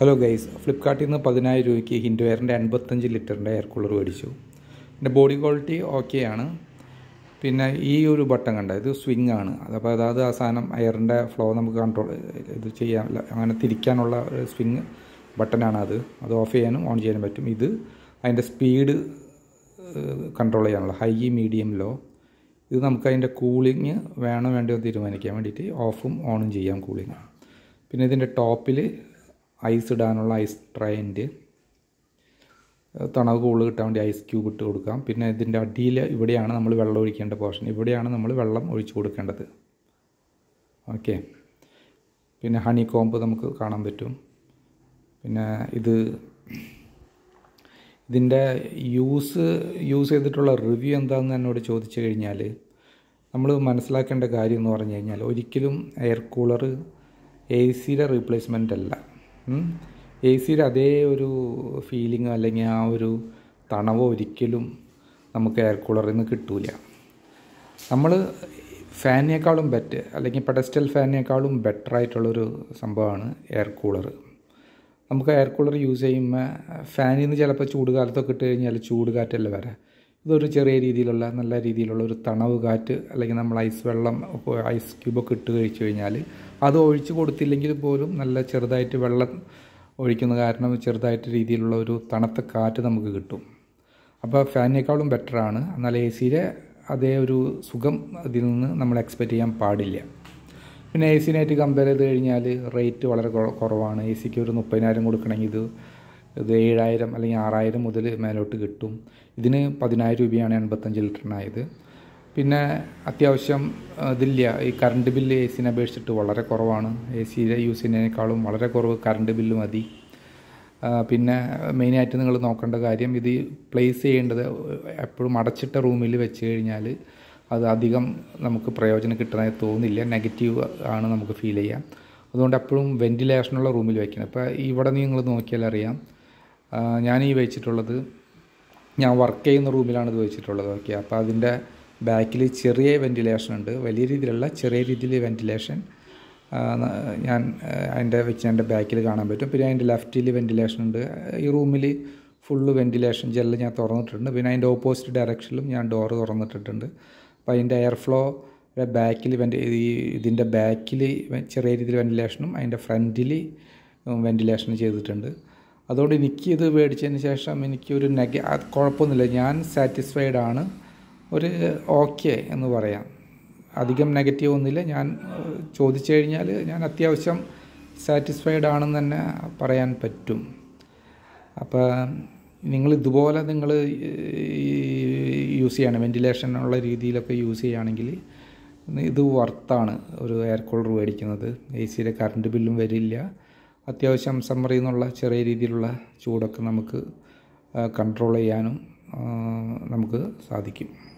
hello guys ഫ്ലിപ്കാർട്ടിൽ നിന്ന് പതിനായിരം രൂപയ്ക്ക് ഹിൻഡ് വെയറിൻ്റെ എൺപത്തഞ്ച് ലിറ്ററിൻ്റെ എയർ കൂളർ മേടിച്ചു ഇതിൻ്റെ ബോഡി ക്വാളിറ്റി ഓക്കെയാണ് പിന്നെ ഈ ഒരു ബട്ടൺ കണ്ട ഇത് സ്വിങ് ആണ് അതപ്പോൾ അതായത് ആ സാധനം എയറിൻ്റെ ഫ്ലോ നമുക്ക് കൺട്രോൾ ഇത് ചെയ്യാൻ അങ്ങനെ തിരിക്കാനുള്ള ഒരു സ്വിങ് ബട്ടനാണ് അത് അത് ഓഫ് ചെയ്യാനും ഓൺ ചെയ്യാനും പറ്റും ഇത് അതിൻ്റെ സ്പീഡ് കൺട്രോൾ ചെയ്യാനുള്ള ഹൈ മീഡിയം ലോ ഇത് നമുക്ക് അതിൻ്റെ കൂളിങ് വേണോ വേണ്ടയോ എന്ന് തീരുമാനിക്കാൻ വേണ്ടിയിട്ട് ഓഫും ഓണും ചെയ്യാം കൂളിങ് പിന്നെ ഇതിൻ്റെ ടോപ്പിൽ ഐസ് ഇടാനുള്ള ഐസ് ട്രൈൻറ്റ് തണവ് കൂടുതൽ കിട്ടാൻ വേണ്ടി ഐസ് ക്യൂബ് ഇട്ട് കൊടുക്കാം പിന്നെ ഇതിൻ്റെ അടിയിൽ ഇവിടെയാണ് നമ്മൾ വെള്ളം ഒഴിക്കേണ്ട പോർഷൻ ഇവിടെയാണ് നമ്മൾ വെള്ളം ഒഴിച്ചു കൊടുക്കേണ്ടത് ഓക്കെ പിന്നെ ഹണി കോമ്പ് നമുക്ക് കാണാൻ പറ്റും പിന്നെ ഇത് ഇതിൻ്റെ യൂസ് യൂസ് ചെയ്തിട്ടുള്ള റിവ്യൂ എന്താണെന്ന് എന്നോട് ചോദിച്ചു കഴിഞ്ഞാൽ നമ്മൾ മനസ്സിലാക്കേണ്ട കാര്യം എന്ന് പറഞ്ഞു കഴിഞ്ഞാൽ ഒരിക്കലും എയർ കൂളർ എ സിയുടെ റീപ്ലേസ്മെൻ്റ് അല്ല എ സിയുടെ അതേ ഒരു ഫീലിംഗ് അല്ലെങ്കിൽ ആ ഒരു തണവോ ഒരിക്കലും നമുക്ക് എയർ കൂളറിൽ നിന്ന് കിട്ടൂല നമ്മൾ ഫാനിനേക്കാളും ബെറ്റ് അല്ലെങ്കിൽ പെഡസ്റ്റൽ ഫാനിനേക്കാളും ബെറ്റർ ആയിട്ടുള്ളൊരു സംഭവമാണ് എയർ കൂളർ നമുക്ക് എയർ കൂളർ യൂസ് ചെയ്യുമ്പോൾ ഫാനിൽ നിന്ന് ചിലപ്പോൾ ചൂട് കാലത്തൊക്കെ ഇട്ട് കഴിഞ്ഞാൽ ചൂട് കാറ്റല്ല വരാം ഇതൊരു ചെറിയ രീതിയിലുള്ള നല്ല രീതിയിലുള്ള ഒരു തണവ് കാറ്റ് അല്ലെങ്കിൽ നമ്മൾ ഐസ് വെള്ളം ഐസ് ക്യൂബൊക്കെ ഇട്ട് കഴിച്ചു കഴിഞ്ഞാൽ അത് ഒഴിച്ച് കൊടുത്തില്ലെങ്കിൽ പോലും നല്ല ചെറുതായിട്ട് വെള്ളം ഒഴിക്കുന്ന കാരണം ചെറുതായിട്ട് രീതിയിലുള്ള ഒരു തണുത്ത കാറ്റ് നമുക്ക് കിട്ടും അപ്പോൾ ഫാനിനേക്കാളും ബെറ്ററാണ് എന്നാൽ എ സിയിലെ അതേ ഒരു സുഖം അതിൽ നിന്ന് നമ്മൾ എക്സ്പെക്റ്റ് ചെയ്യാൻ പാടില്ല പിന്നെ എ സിനായിട്ട് കമ്പയർ ചെയ്ത് കഴിഞ്ഞാൽ റേറ്റ് വളരെ കുറവാണ് എ സിക്ക് ഒരു മുപ്പതിനായിരം കൊടുക്കണമെങ്കിൽ ഇത് ഇത് ഏഴായിരം അല്ലെങ്കിൽ ആറായിരം മുതൽ മേലോട്ട് കിട്ടും ഇതിന് പതിനായിരം രൂപയാണ് എൺപത്തഞ്ച് ലിറ്ററിനായത് പിന്നെ അത്യാവശ്യം ഇതില്ല ഈ കറണ്ട് ബില്ല് എ സിനെ അപേക്ഷിച്ചിട്ട് വളരെ കുറവാണ് എ സിയിലെ യൂസ് ചെയ്യുന്നതിനേക്കാളും വളരെ കുറവ് കറണ്ട് ബില്ല് മതി പിന്നെ മെയിനായിട്ട് നിങ്ങൾ നോക്കേണ്ട കാര്യം ഇത് പ്ലേസ് ചെയ്യേണ്ടത് എപ്പോഴും അടച്ചിട്ട റൂമിൽ വെച്ച് കഴിഞ്ഞാൽ അത് അധികം നമുക്ക് പ്രയോജനം കിട്ടുന്നതായി തോന്നില്ല നെഗറ്റീവ് ആണ് നമുക്ക് ഫീൽ ചെയ്യാം അതുകൊണ്ട് എപ്പോഴും വെൻറ്റിലേഷനുള്ള റൂമിൽ വയ്ക്കണം ഇപ്പോൾ ഇവിടെ നിങ്ങൾ നോക്കിയാൽ അറിയാം ഞാൻ ഈ വെച്ചിട്ടുള്ളത് ഞാൻ വർക്ക് ചെയ്യുന്ന റൂമിലാണ് ഇത് വെച്ചിട്ടുള്ളത് ഓക്കെ അപ്പോൾ അതിൻ്റെ ബാക്കിൽ ചെറിയ വെൻറ്റിലേഷൻ ഉണ്ട് വലിയ രീതിയിലുള്ള ചെറിയ രീതിയിൽ വെൻറ്റിലേഷൻ ഞാൻ അതിൻ്റെ വെച്ച് എൻ്റെ ബാക്കിൽ കാണാൻ പറ്റും പിന്നെ അതിൻ്റെ ലെഫ്റ്റിൽ വെൻറ്റിലേഷൻ ഉണ്ട് ഈ റൂമിൽ ഫുള്ള് വെൻറ്റിലേഷൻ ജെല്ല് ഞാൻ തുറന്നിട്ടുണ്ട് പിന്നെ അതിൻ്റെ ഓപ്പോസിറ്റ് ഡയറക്ഷനിലും ഞാൻ ഡോറ് തുറന്നിട്ടിട്ടുണ്ട് അപ്പോൾ അതിൻ്റെ എയർ ഫ്ലോ ബാക്കിൽ വെൻ്റ് ഈ ഇതിൻ്റെ ബാക്കിൽ ചെറിയ രീതിയിൽ വെൻറ്റിലേഷനും അതിൻ്റെ ഫ്രണ്ടിൽ വെൻറ്റിലേഷനും ചെയ്തിട്ടുണ്ട് അതുകൊണ്ട് എനിക്ക് ഇത് മേടിച്ചതിന് ശേഷം എനിക്കൊരു നെഗ കുഴപ്പമൊന്നുമില്ല ഞാൻ സാറ്റിസ്ഫൈഡ് ആണ് ഒരു ഓക്കെ എന്ന് പറയാം അധികം നെഗറ്റീവ് ഒന്നുമില്ല ഞാൻ ചോദിച്ചു കഴിഞ്ഞാൽ ഞാൻ അത്യാവശ്യം സാറ്റിസ്ഫൈഡ് ആണെന്ന് തന്നെ പറയാൻ പറ്റും അപ്പോൾ നിങ്ങൾ ഇതുപോലെ നിങ്ങൾ യൂസ് ചെയ്യണം വെൻറ്റിലേഷനുള്ള രീതിയിലൊക്കെ യൂസ് ചെയ്യുകയാണെങ്കിൽ ഇത് വർത്താണ് ഒരു എയർ കൂളർ മേടിക്കുന്നത് എ സിയുടെ കറണ്ട് ബില്ലും വരില്ല അത്യാവശ്യം സമ്മറിൽ നിന്നുള്ള ചെറിയ രീതിയിലുള്ള ചൂടൊക്കെ നമുക്ക് കൺട്രോൾ ചെയ്യാനും നമുക്ക് സാധിക്കും